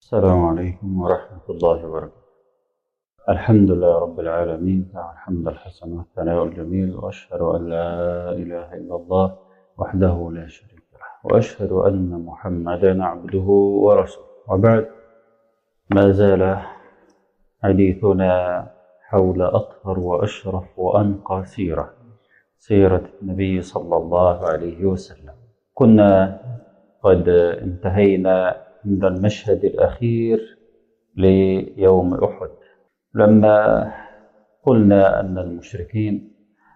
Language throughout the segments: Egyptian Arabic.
السلام عليكم ورحمة الله وبركاته الحمد لله رب العالمين الحمد الحسن والثناء الجميل وأشهد أن لا إله إلا الله وحده لا شريك له وأشهد أن محمدا عبده ورسوله وبعد ما زال حديثنا حول أطهر وأشرف وأنقى سيرة سيرة النبي صلى الله عليه وسلم كنا قد انتهينا عند المشهد الأخير ليوم أحد لما قلنا أن المشركين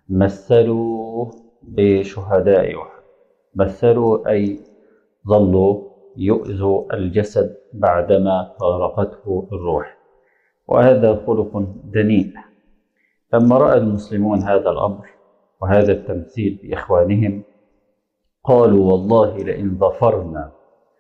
مثلوا بشهداء أحد مثلوا أي ظلوا يؤذوا الجسد بعدما فارقته الروح وهذا خلق دنيء لما رأى المسلمون هذا الأمر وهذا التمثيل بإخوانهم قالوا والله لئن ظفرنا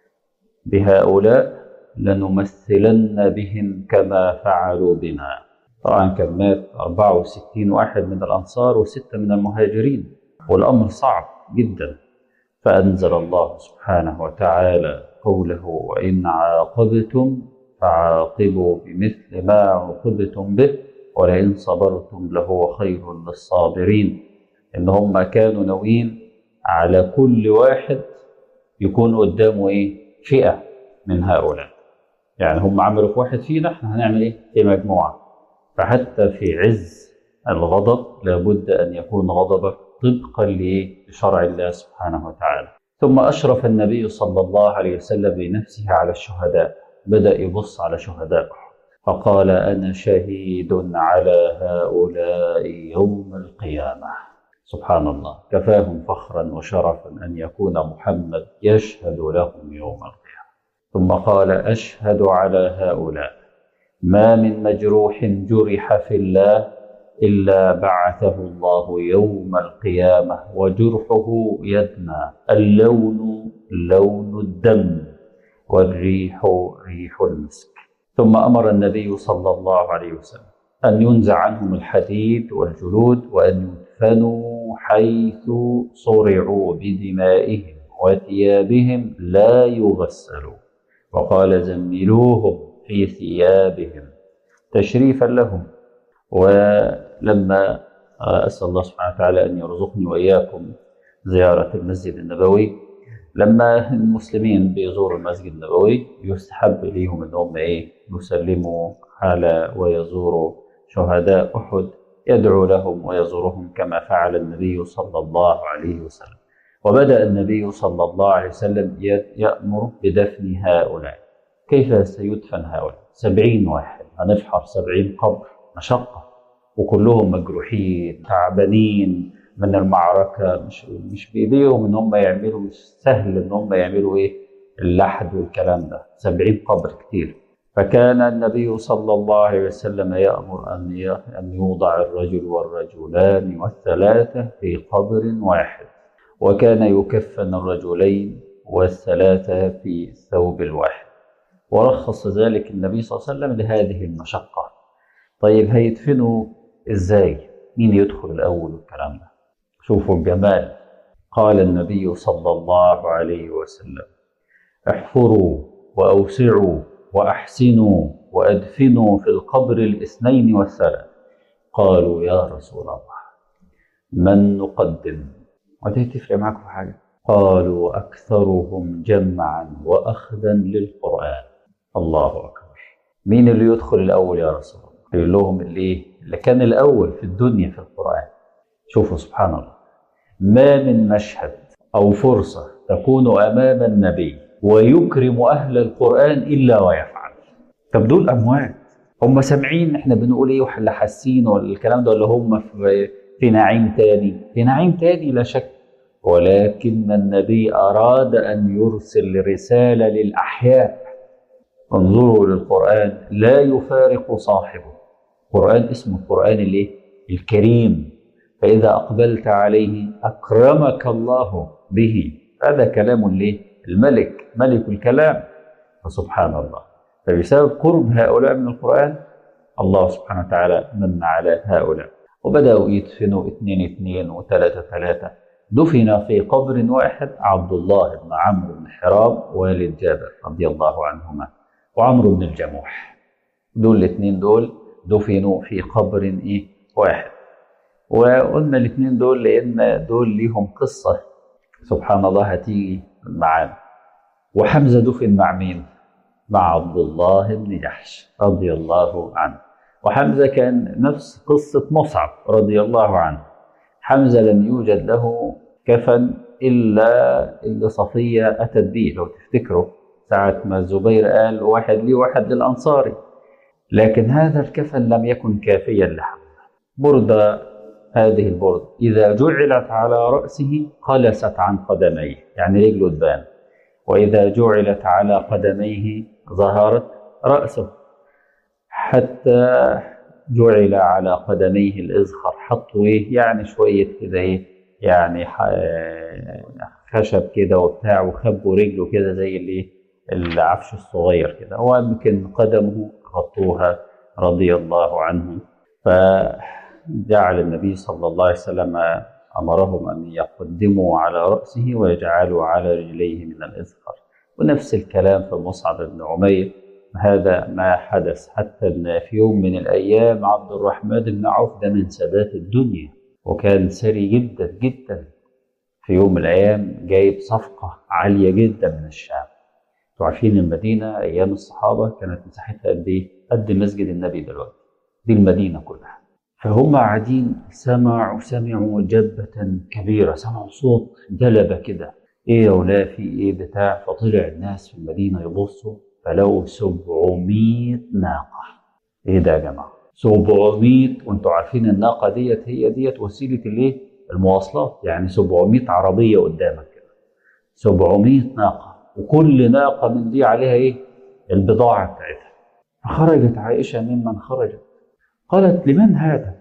بهؤلاء لنمثلن بهم كما فعلوا بنا طبعا كان مات 64 واحد من الأنصار وستة من المهاجرين والأمر صعب جدا فأنزل الله سبحانه وتعالى قوله وإن عاقبتم فعاقبوا بمثل ما عوقبتم به ولئن صبرتم لهو خير للصابرين إن هم كانوا ناويين على كل واحد يكون قدامه إيه فئة من هؤلاء يعني هم عملوا في واحد فينا احنا هنعمل ايه في مجموعة فحتى في عز الغضب لابد أن يكون غضبك طبقا لشرع الله سبحانه وتعالى ثم أشرف النبي صلى الله عليه وسلم بنفسه على الشهداء بدأ يبص على شهداء فقال أنا شهيد على هؤلاء يوم القيامة سبحان الله كفاهم فخرا وشرفا أن يكون محمد يشهد لهم يوم القيامة ثم قال أشهد على هؤلاء ما من مجروح جرح في الله إلا بعثه الله يوم القيامة وجرحه يدمى اللون لون الدم والريح ريح المسك ثم أمر النبي صلى الله عليه وسلم أن ينزع عنهم الحديد والجلود وأن يدفنوا حيث صرعوا بدمائهم وثيابهم لا يغسلوا وقال زملوهم في ثيابهم تشريفا لهم ولما أسأل الله سبحانه وتعالى أن يرزقني وإياكم زيارة المسجد النبوي لما المسلمين بيزوروا المسجد النبوي يستحب ليهم ان هم ايه يسلموا على ويزوروا شهداء احد يدعو لهم ويزورهم كما فعل النبي صلى الله عليه وسلم وبدا النبي صلى الله عليه وسلم يامر بدفن هؤلاء كيف سيدفن هؤلاء سبعين واحد هنفحر سبعين قبر مشقه وكلهم مجروحين تعبانين من المعركة مش مش بإيديهم إن هم يعملوا مش سهل إن هم يعملوا إيه اللحد والكلام ده سبعين قبر كتير فكان النبي صلى الله عليه وسلم يأمر أن أن يوضع الرجل والرجلان والثلاثة في قبر واحد وكان يكفن الرجلين والثلاثة في الثوب الواحد ورخص ذلك النبي صلى الله عليه وسلم لهذه المشقة طيب هيدفنوا إزاي؟ مين يدخل الأول والكلام ده؟ شوفوا الجمال قال النبي صلى الله عليه وسلم احفروا وأوسعوا وأحسنوا وأدفنوا في القبر الاثنين والثلاث قالوا يا رسول الله من نقدم ودي تفرق معكم في حاجة قالوا أكثرهم جمعا وأخذا للقرآن الله أكبر مين اللي يدخل الأول يا رسول الله يقول لهم اللي اللي كان الأول في الدنيا في القرآن شوفوا سبحان الله ما من مشهد أو فرصة تكون أمام النبي ويكرم أهل القرآن إلا ويفعل طب دول أموات هم سامعين احنا بنقول ايه ولا حاسين ولا الكلام ده ولا هم في, في نعيم تاني في نعيم تاني لا شك ولكن النبي أراد أن يرسل رسالة للأحياء انظروا للقرآن لا يفارق صاحبه قرآن اسمه القرآن الايه الكريم فإذا أقبلت عليه أكرمك الله به هذا كلام ليه الملك ملك الكلام فسبحان الله فبسبب قرب هؤلاء من القرآن الله سبحانه وتعالى من على هؤلاء وبدأوا يدفنوا اثنين اثنين وثلاثة ثلاثة دفن في قبر واحد عبد الله بن عمرو بن حرام والد جابر رضي الله عنهما وعمرو بن الجموح دول الاثنين دول دفنوا في قبر ايه واحد وقلنا الاثنين دول لان دول ليهم قصه سبحان الله هتيجي معانا وحمزه دفن مع مين؟ مع عبد الله بن جحش رضي الله عنه وحمزه كان نفس قصه مصعب رضي الله عنه حمزه لم يوجد له كفن الا اللي صفيه اتت به لو تفتكروا ساعه ما الزبير قال واحد لي واحد للانصاري لكن هذا الكفن لم يكن كافيا لحمزه برده هذه البرد إذا جعلت على رأسه قلست عن قدميه يعني رجله تبان وإذا جعلت على قدميه ظهرت رأسه حتى جعل على قدميه الإزخر حطوا إيه يعني شوية كده إيه يعني خشب كده وبتاع وخبوا رجله كده زي اللي العفش الصغير كده هو يمكن قدمه غطوها رضي الله عنه ف جعل النبي صلى الله عليه وسلم أمرهم أن يقدموا على رأسه ويجعلوا على رجليه من الإزخر ونفس الكلام في مصعب بن عمير هذا ما حدث حتى أن في يوم من الأيام عبد الرحمن بن عوف ده من سادات الدنيا وكان ثري جدا جدا في يوم من الأيام جايب صفقة عالية جدا من الشام انتوا عارفين المدينة أيام الصحابة كانت مساحتها قد إيه؟ قد مسجد النبي دلوقتي دي المدينة كلها فهم قاعدين سمعوا سمعوا جبة كبيرة سمعوا صوت جلبة كده ايه يا ولا في ايه بتاع فطلع الناس في المدينة يبصوا فلقوا 700 ناقة ايه ده يا جماعة 700 وانتوا عارفين الناقة ديت هي ديت وسيلة الايه المواصلات يعني 700 عربية قدامك كده 700 ناقة وكل ناقة من دي عليها ايه البضاعة بتاعتها فخرجت عائشة ممن خرجت قالت لمن هذا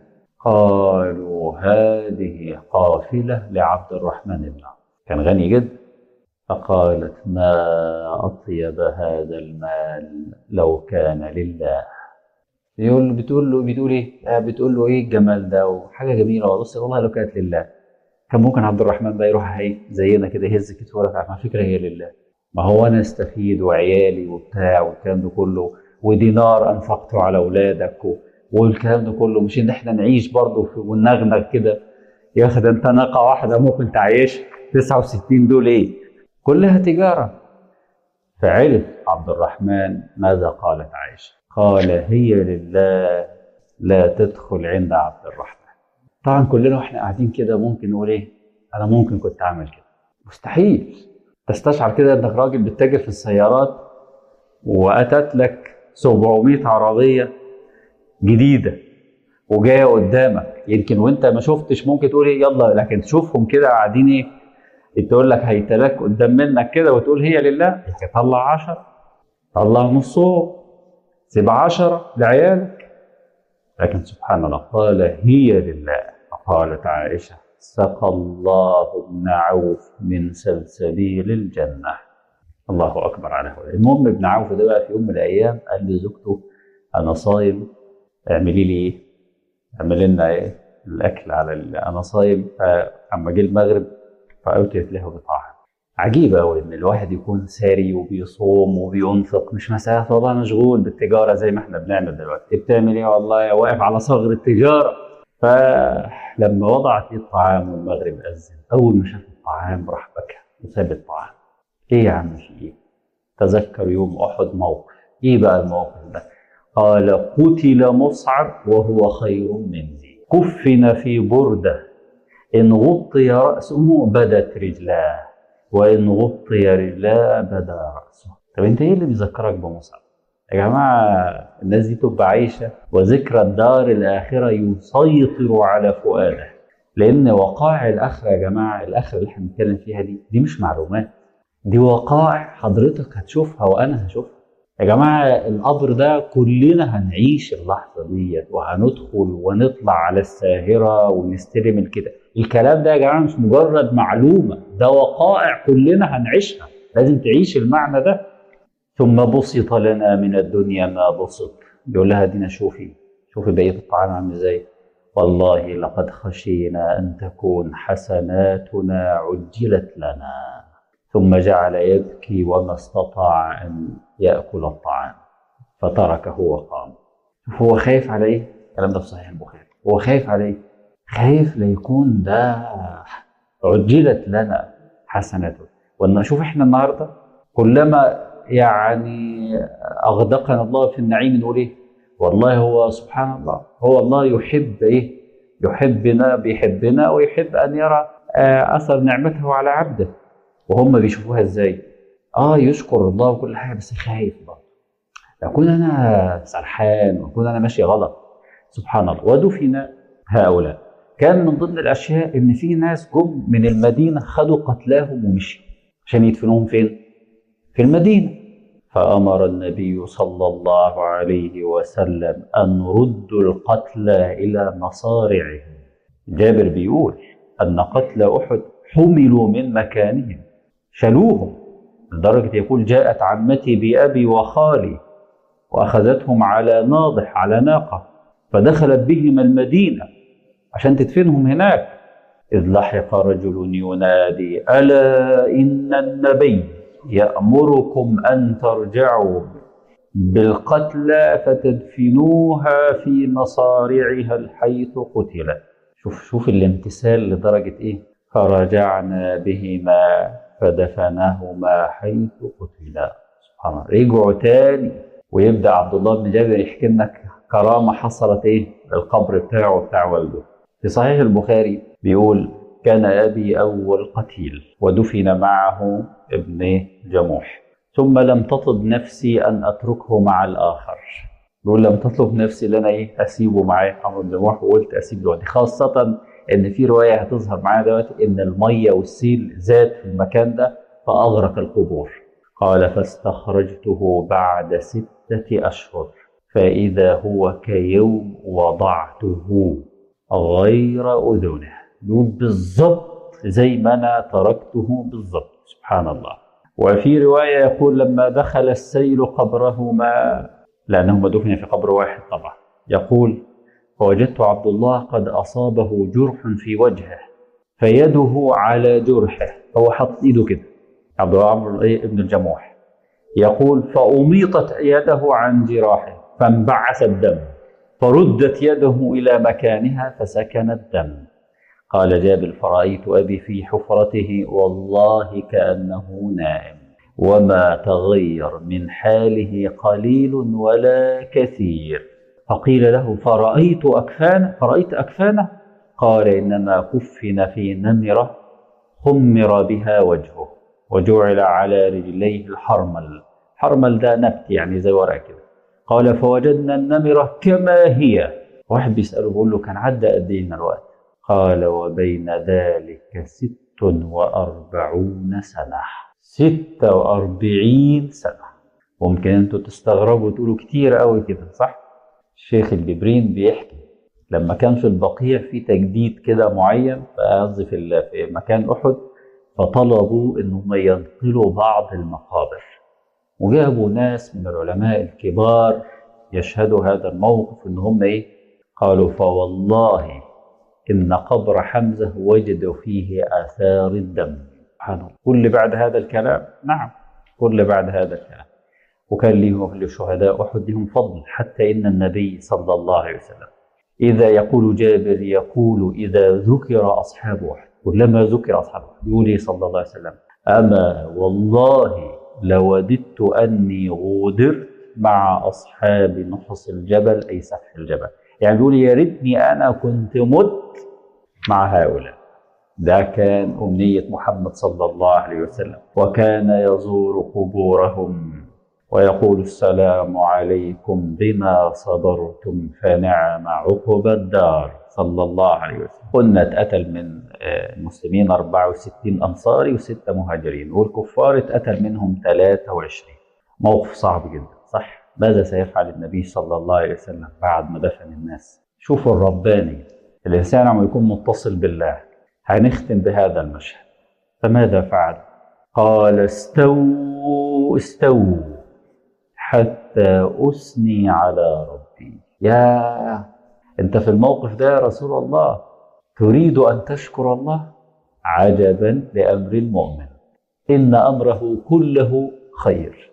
قالوا هذه قافلة لعبد الرحمن بن عوف كان غني جدا فقالت ما أطيب هذا المال لو كان لله يقول بتقول له بتقول ايه؟ بتقول له ايه الجمال ده وحاجه جميله بص والله لو كانت لله كان ممكن عبد الرحمن بقى يروح ايه زينا كده يهز كتفه ولا على فكره هي لله ما هو انا استفيد وعيالي وبتاع والكلام ده كله ودينار انفقته على اولادك و... والكلام ده كله مش ان احنا نعيش برضه ونغنغ كده يا اخي ده انت ناقه واحده ممكن تعيش 69 دول ايه؟ كلها تجاره فعرف عبد الرحمن ماذا قالت عائشه قال هي لله لا تدخل عند عبد الرحمن طبعا كلنا واحنا قاعدين كده ممكن نقول ايه انا ممكن كنت اعمل كده مستحيل تستشعر كده انك راجل بتتاجر في السيارات واتت لك 700 عربيه جديده وجايه قدامك يمكن وانت ما شفتش ممكن تقول ايه يلا لكن تشوفهم كده قاعدين ايه تقول لك هيتلاك قدام منك كده وتقول هي لله طلع 10 طلع نصهم سيب 10 لعيالك لكن سبحان الله قال هي لله فقالت عائشه سقى الله ابن عوف من سلسبيل الجنه الله اكبر على هؤلاء المهم ابن عوف ده بقى في يوم من الايام قال لزوجته انا صايم اعملي لي ايه؟ اعملي لنا ايه؟ الاكل على ال... انا صايم فاما جه المغرب فاوتيت له بطاعه عجيبة أوي إن الواحد يكون ساري وبيصوم وبينفق مش مسألة والله مشغول بالتجارة زي ما إحنا بنعمل دلوقتي، بتعمل إيه والله واقف على صغر التجارة. فلما وضعت لي الطعام والمغرب أذن، أول ما شاف الطعام راح بكى وساب الطعام. إيه يا عم في إيه؟ تذكر يوم أحد موقف، إيه بقى الموقف ده؟ قال قتل مصعب وهو خير مني كفن في بردة إن غطي رأسه بدت رجلاه وإن غطي رجلاه بدا رأسه طب أنت إيه اللي بيذكرك بمصعب؟ يا جماعة الناس دي تبقى عايشة وذكرى الدار الآخرة يسيطر على فؤاده لأن وقائع الآخرة يا جماعة الآخرة اللي احنا بنتكلم فيها دي دي مش معلومات دي وقائع حضرتك هتشوفها وأنا هشوفها يا جماعة القبر ده كلنا هنعيش اللحظة ديت وهندخل ونطلع على الساهرة ونستلم الكتاب الكلام ده يا جماعة مش مجرد معلومة ده وقائع كلنا هنعيشها لازم تعيش المعنى ده ثم بسط لنا من الدنيا ما بسط يقول لها دينا شوفي شوفي بقية الطعام عامل ازاي والله لقد خشينا أن تكون حسناتنا عجلت لنا ثم جعل يبكي وما استطاع أن يأكل الطعام فتركه وقام هو خايف على ايه؟ الكلام ده في صحيح البخاري هو خايف على ايه؟ خايف ليكون ده عجلت لنا حسناته وان شوف احنا النهارده كلما يعني اغدقنا الله في النعيم نقول ايه؟ والله هو سبحان الله هو الله يحب ايه؟ يحبنا بيحبنا ويحب ان يرى آه، اثر نعمته على عبده وهم بيشوفوها ازاي؟ اه يشكر الله وكل حاجه بس خايف برضه اكون انا سرحان واكون انا ماشي غلط سبحان الله ودفن هؤلاء كان من ضمن الاشياء ان في ناس جم من المدينه خدوا قتلاهم ومشي عشان يدفنوهم فين؟ في المدينه فامر النبي صلى الله عليه وسلم ان ردوا القتلى الى مصارعهم جابر بيقول ان قتلى احد حملوا من مكانهم شالوهم لدرجه يقول جاءت عمتي بابي وخالي واخذتهم على ناضح على ناقه فدخلت بهم المدينه عشان تدفنهم هناك إذ لحق رجل ينادي ألا إن النبي يأمركم أن ترجعوا بالقتلى فتدفنوها في مصارعها حيث قتلت شوف شوف الامتثال لدرجة إيه فرجعنا بهما فدفناهما حيث قتلا سبحان الله رجعوا تاني ويبدأ عبد الله بن جابر يحكي لنا كرامة حصلت إيه القبر بتاعه وبتاع والده في صحيح البخاري بيقول كان أبي أول قتيل ودفن معه ابن جموح ثم لم تطب نفسي أن أتركه مع الآخر بيقول لم تطلب نفسي ان انا ايه اسيبه معايا عمرو بن جموح وقلت اسيب لوحدي خاصه ان في روايه هتظهر معايا دلوقتي ان الميه والسيل زاد في المكان ده فاغرق القبور قال فاستخرجته بعد سته اشهر فاذا هو كيوم وضعته غير اذنه يقول بالظبط زي ما انا تركته بالظبط سبحان الله وفي روايه يقول لما دخل السيل قبرهما لانهما دفن في قبر واحد طبعا يقول فوجدت عبد الله قد اصابه جرح في وجهه فيده على جرحه هو حط ايده كده عبد الله عمرو ابن الجموح يقول فأميطت يده عن جراحه فانبعث الدم فردت يده إلى مكانها فسكن الدم قال جابر فرأيت أبي في حفرته والله كأنه نائم وما تغير من حاله قليل ولا كثير فقيل له فرأيت أكفانه فرأيت أكفانه قال إنما كفن في نمرة خمر بها وجهه وجعل على رجليه الحرمل حرمل ده نبت يعني زي ورقة كده قال فوجدنا النمرة كما هي واحد بيسأله بيقول له كان عدى قد ايه من الوقت قال وبين ذلك ست وأربعون سنة ستة وأربعين سنة ممكن انتوا تستغربوا وتقولوا كتير قوي كده صح الشيخ الجبرين بيحكي لما كان في البقيع في تجديد كده معين قصدي في في مكان احد فطلبوا انهم ينقلوا بعض المقابر وجابوا ناس من العلماء الكبار يشهدوا هذا الموقف ان هم ايه قالوا فوالله ان قبر حمزه وجدوا فيه اثار الدم سبحان الله كل بعد هذا الكلام نعم كل بعد هذا الكلام وكان لهم لشهداء احد لهم فضل حتى ان النبي صلى الله عليه وسلم اذا يقول جابر يقول اذا ذكر اصحاب احد كلما ذكر اصحاب احد يقول صلى الله عليه وسلم اما والله لوددت اني غودرت مع اصحاب نحص الجبل اي سفح الجبل يعني بيقول يا ريتني انا كنت مت مع هؤلاء ده كان امنيه محمد صلى الله عليه وسلم وكان يزور قبورهم ويقول السلام عليكم بما صبرتم فنعم عقب الدار صلى الله عليه وسلم قلنا اتقتل من المسلمين 64 انصاري وستة مهاجرين والكفار اتقتل منهم 23 موقف صعب جدا صح ماذا سيفعل النبي صلى الله عليه وسلم بعد ما دفن الناس شوفوا الرباني الانسان عم يكون متصل بالله هنختم بهذا المشهد فماذا فعل قال استووا استووا حتى أثني على ربي يا أنت في الموقف ده يا رسول الله تريد أن تشكر الله عجبا لأمر المؤمن إن أمره كله خير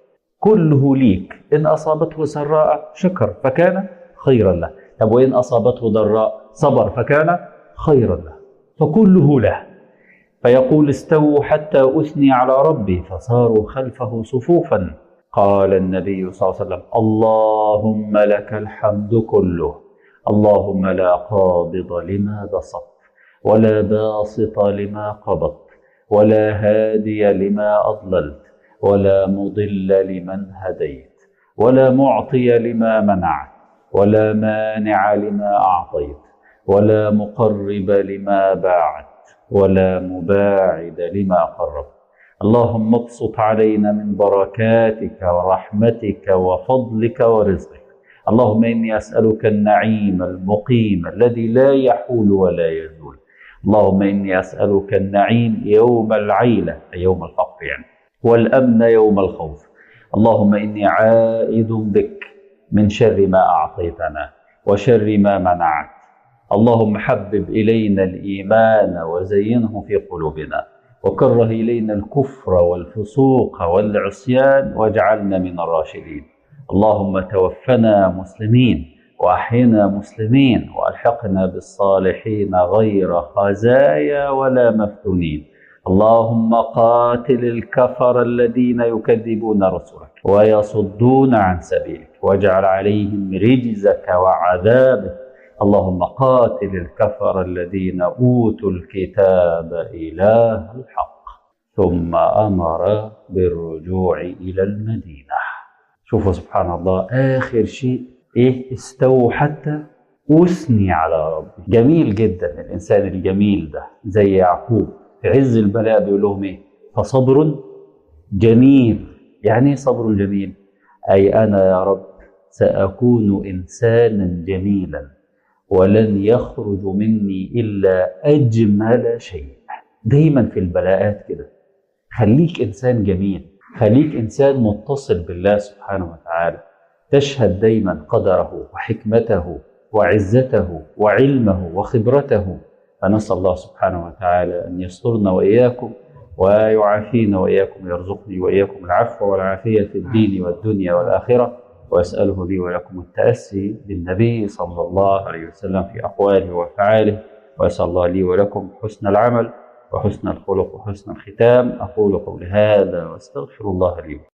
كله ليك إن أصابته سراء شكر فكان خيرا له طب وإن أصابته ضراء صبر فكان خيرا له فكله له فيقول استووا حتى أثني على ربي فصاروا خلفه صفوفا قال النبي صلى الله عليه وسلم اللهم لك الحمد كله اللهم لا قابض لما بسطت ولا باسط لما قبضت ولا هادي لما أضللت ولا مضل لمن هديت ولا معطي لما منعت ولا مانع لما أعطيت ولا مقرب لما باعت ولا مباعد لما قربت اللهم ابسط علينا من بركاتك ورحمتك وفضلك ورزقك اللهم إني أسألك النعيم المقيم الذي لا يحول ولا يزول اللهم إني أسألك النعيم يوم العيلة أي يوم الفقر يعني والأمن يوم الخوف اللهم إني عائد بك من شر ما أعطيتنا وشر ما منعت اللهم حبب إلينا الإيمان وزينه في قلوبنا وكره إلينا الكفر والفسوق والعصيان واجعلنا من الراشدين اللهم توفنا مسلمين وأحينا مسلمين وألحقنا بالصالحين غير خزايا ولا مفتونين اللهم قاتل الكفر الذين يكذبون رسلك ويصدون عن سبيلك واجعل عليهم رجزك وعذابك اللهم قاتل الكفر الذين اوتوا الكتاب اله الحق ثم امر بالرجوع الى المدينه شوفوا سبحان الله اخر شيء ايه استووا حتى اثني على ربي جميل جدا الانسان الجميل ده زي يعقوب في عز البلاء بيقول لهم ايه فصبر جميل يعني ايه صبر جميل اي انا يا رب ساكون انسانا جميلا ولن يخرج مني الا اجمل شيء دايما في البلاءات كده خليك انسان جميل خليك انسان متصل بالله سبحانه وتعالى تشهد دايما قدره وحكمته وعزته وعلمه وخبرته فنسال الله سبحانه وتعالى ان يسترنا واياكم ويعافينا واياكم ويرزقني واياكم العفو والعافيه في الدين والدنيا والاخره واساله لي ولكم التاسي بالنبي صلى الله عليه وسلم في اقواله وافعاله واسال الله لي ولكم حسن العمل وحسن الخلق وحسن الختام اقول قولي هذا واستغفر الله لي